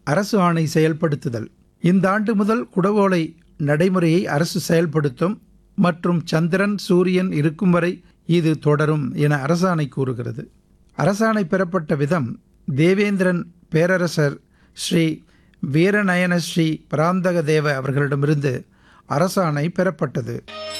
அரசு ஆணை செயல்படுத்துதல் இந்த ஆண்டு முதல் குடவோலை நடைமுறையை அரசு செயல்படுத்தும் மற்றும் சந்திரன் சூரியன் இருக்கும் வரை இது தொடரும் என அரசாணை கூறுகிறது அரசாணை பெறப்பட்ட விதம் தேவேந்திரன் பேரரசர் ஸ்ரீ வீரநயன ஸ்ரீ பராந்தக தேவ அவர்களிடமிருந்து அரசாணை பெறப்பட்டது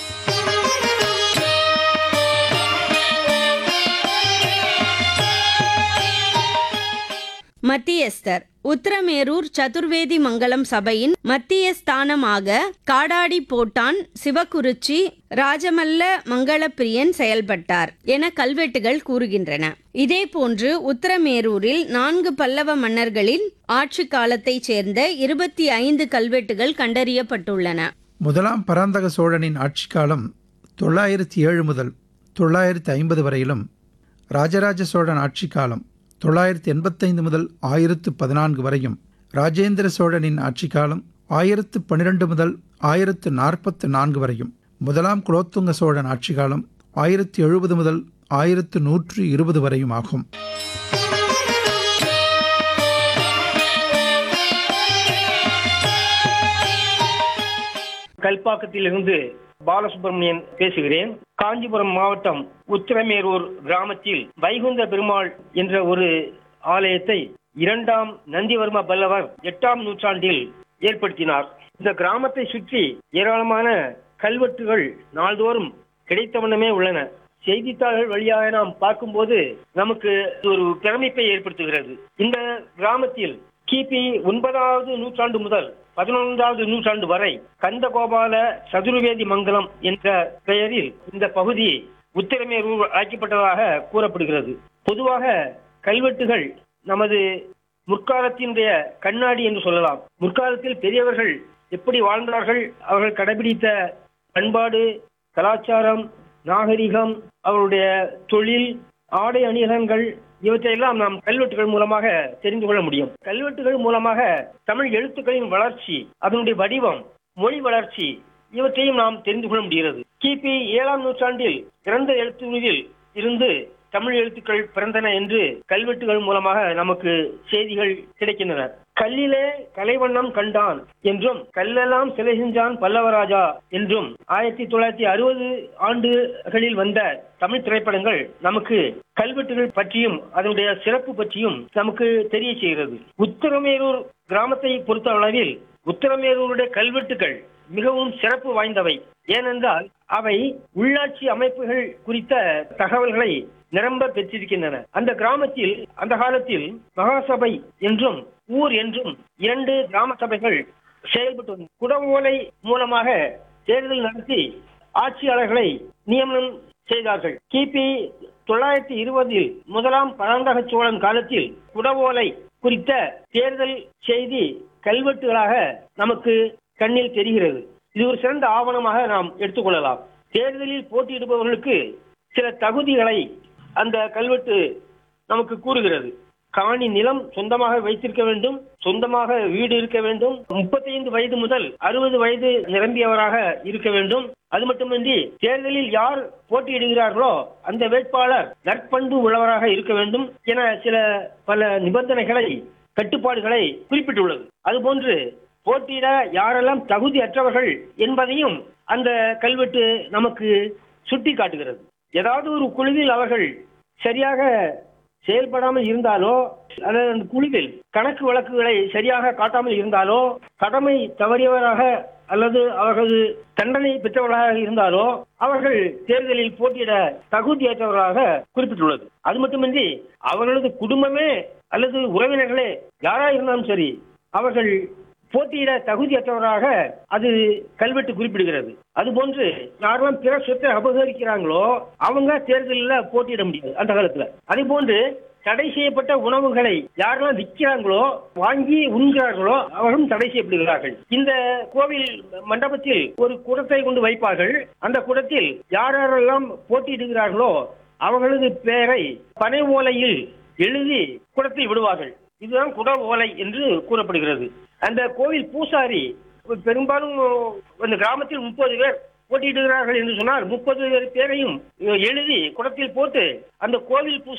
மத்தியஸ்தர் உத்தரமேரூர் சதுர்வேதி மங்கலம் சபையின் மத்திய ஸ்தானமாக காடாடி போட்டான் சிவகுருச்சி ராஜமல்ல மங்களப்பிரியன் செயல்பட்டார் என கல்வெட்டுகள் கூறுகின்றன இதேபோன்று உத்தரமேரூரில் நான்கு பல்லவ மன்னர்களின் ஆட்சி காலத்தைச் சேர்ந்த இருபத்தி ஐந்து கல்வெட்டுகள் கண்டறியப்பட்டுள்ளன முதலாம் பராந்தக சோழனின் ஆட்சி காலம் தொள்ளாயிரத்தி ஏழு முதல் தொள்ளாயிரத்தி ஐம்பது வரையிலும் ராஜராஜ சோழன் ஆட்சி காலம் தொள்ளாயிரத்தி எண்பத்தைந்து முதல் ஆயிரத்து பதினான்கு வரையும் ராஜேந்திர சோழனின் ஆட்சி காலம் ஆயிரத்து பன்னிரண்டு முதல் ஆயிரத்து நாற்பத்து நான்கு வரையும் முதலாம் குலோத்துங்க சோழன் ஆட்சி காலம் ஆயிரத்தி எழுபது முதல் ஆயிரத்து நூற்று இருபது வரையும் ஆகும் கல்பாக்கத்திலிருந்து பாலசுப்ரமணியன் பேசுகிறேன் காஞ்சிபுரம் மாவட்டம் உத்திரமேரூர் கிராமத்தில் வைகுந்த பெருமாள் என்ற ஒரு ஆலயத்தை இரண்டாம் நந்திவர்ம பல்லவர் எட்டாம் நூற்றாண்டில் ஏற்படுத்தினார் இந்த கிராமத்தை சுற்றி ஏராளமான கல்வெட்டுகள் நாள்தோறும் கிடைத்த வண்ணமே உள்ளன செய்தித்தாள்கள் வழியாக நாம் பார்க்கும்போது நமக்கு ஒரு பிரமிப்பை ஏற்படுத்துகிறது இந்த கிராமத்தில் கிபி ஒன்பதாவது நூற்றாண்டு முதல் பதினொன்றாவது நூற்றாண்டு வரை கந்தகோபால சதுர்வேதி மங்கலம் என்ற பெயரில் இந்த பகுதி உத்திரமேரூர் அழைக்கப்பட்டதாக கூறப்படுகிறது பொதுவாக கல்வெட்டுகள் நமது முற்காலத்தினுடைய கண்ணாடி என்று சொல்லலாம் முற்காலத்தில் பெரியவர்கள் எப்படி வாழ்ந்தார்கள் அவர்கள் கடைபிடித்த பண்பாடு கலாச்சாரம் நாகரிகம் அவருடைய தொழில் ஆடை அணிகலன்கள் இவற்றையெல்லாம் நாம் கல்வெட்டுகள் மூலமாக தெரிந்து கொள்ள முடியும் கல்வெட்டுகள் மூலமாக தமிழ் எழுத்துக்களின் வளர்ச்சி அதனுடைய வடிவம் மொழி வளர்ச்சி இவற்றையும் நாம் தெரிந்து கொள்ள முடிகிறது கிபி ஏழாம் நூற்றாண்டில் பிறந்த எழுத்துகளில் இருந்து தமிழ் எழுத்துக்கள் பிறந்தன என்று கல்வெட்டுகள் மூலமாக நமக்கு செய்திகள் கிடைக்கின்றன கல்லிலே கலைவண்ணம் கண்டான் என்றும் கல்லெல்லாம் சிலை செஞ்சான் பல்லவராஜா என்றும் ஆயிரத்தி தொள்ளாயிரத்தி அறுபது ஆண்டுகளில் வந்த தமிழ் திரைப்படங்கள் நமக்கு கல்வெட்டுகள் பற்றியும் அதனுடைய சிறப்பு பற்றியும் நமக்கு தெரிய செய்கிறது உத்தரமேரூர் கிராமத்தை பொறுத்த அளவில் உத்தரமேரூருடைய கல்வெட்டுகள் மிகவும் சிறப்பு வாய்ந்தவை ஏனென்றால் அவை உள்ளாட்சி அமைப்புகள் குறித்த தகவல்களை நிரம்ப பெற்றிருக்கின்றன அந்த கிராமத்தில் அந்த காலத்தில் மகாசபை என்றும் ஊர் என்றும் இரண்டு கிராம சபைகள் செயல்பட்டு வந்தன. குடவோலை மூலமாக தேர்தல் நடத்தி ஆட்சியாளர்களை நியமனம் செய்தார்கள் கிபி தொள்ளாயிரத்தி இருபதில் முதலாம் பராந்தக சோழன் காலத்தில் குடவோலை குறித்த தேர்தல் செய்தி கல்வெட்டுகளாக நமக்கு கண்ணில் தெரிகிறது இது ஒரு சிறந்த ஆவணமாக நாம் எடுத்துக்கொள்ளலாம் தேர்தலில் போட்டியிடுபவர்களுக்கு சில தகுதிகளை அந்த கல்வெட்டு நமக்கு கூறுகிறது காணி நிலம் சொந்தமாக வைத்திருக்க வேண்டும் சொந்தமாக வீடு இருக்க வேண்டும் முப்பத்தைந்து வயது முதல் அறுபது வயது நிரம்பியவராக இருக்க வேண்டும் அது மட்டுமின்றி தேர்தலில் யார் போட்டியிடுகிறார்களோ அந்த வேட்பாளர் நற்பண்பு உள்ளவராக இருக்க வேண்டும் என சில பல நிபந்தனைகளை கட்டுப்பாடுகளை குறிப்பிட்டுள்ளது அதுபோன்று போட்டியிட யாரெல்லாம் தகுதி அற்றவர்கள் என்பதையும் அந்த கல்வெட்டு நமக்கு சுட்டி காட்டுகிறது ஏதாவது ஒரு குழுவில் அவர்கள் சரியாக செயல்படாமல் இருந்தாலோ அல்லது அந்த குழுவில் கணக்கு வழக்குகளை சரியாக காட்டாமல் இருந்தாலோ கடமை தவறியவராக அல்லது அவர்களது தண்டனை பெற்றவர்களாக இருந்தாலோ அவர்கள் தேர்தலில் போட்டியிட தகுதியற்றவர்களாக குறிப்பிட்டுள்ளது அது மட்டுமின்றி அவர்களது குடும்பமே அல்லது உறவினர்களே யாரா இருந்தாலும் சரி அவர்கள் போட்டியிட தகுதியற்றவராக அது கல்வெட்டு குறிப்பிடுகிறது அதுபோன்று யாரெல்லாம் பிற சொத்தை அபகரிக்கிறாங்களோ அவங்க தேர்தலில் போட்டியிட முடியாது அந்த காலத்துல அதே போன்று தடை செய்யப்பட்ட உணவுகளை யாரெல்லாம் விற்கிறாங்களோ வாங்கி உண்கிறார்களோ அவர்களும் தடை செய்யப்படுகிறார்கள் இந்த கோவில் மண்டபத்தில் ஒரு குடத்தை கொண்டு வைப்பார்கள் அந்த குடத்தில் யார் யாரெல்லாம் போட்டியிடுகிறார்களோ அவர்களது பெயரை பனை ஓலையில் எழுதி குடத்தில் விடுவார்கள் இதுதான் குட ஓலை என்று கூறப்படுகிறது அந்த கோவில் பூசாரி பெரும்பாலும் அந்த கிராமத்தில் முப்பது பேர் போட்டியிடுகிறார்கள் என்று சொன்னால் முப்பது பேரையும் எழுதி குடத்தில் போட்டு அந்த கோவில் பூசாரி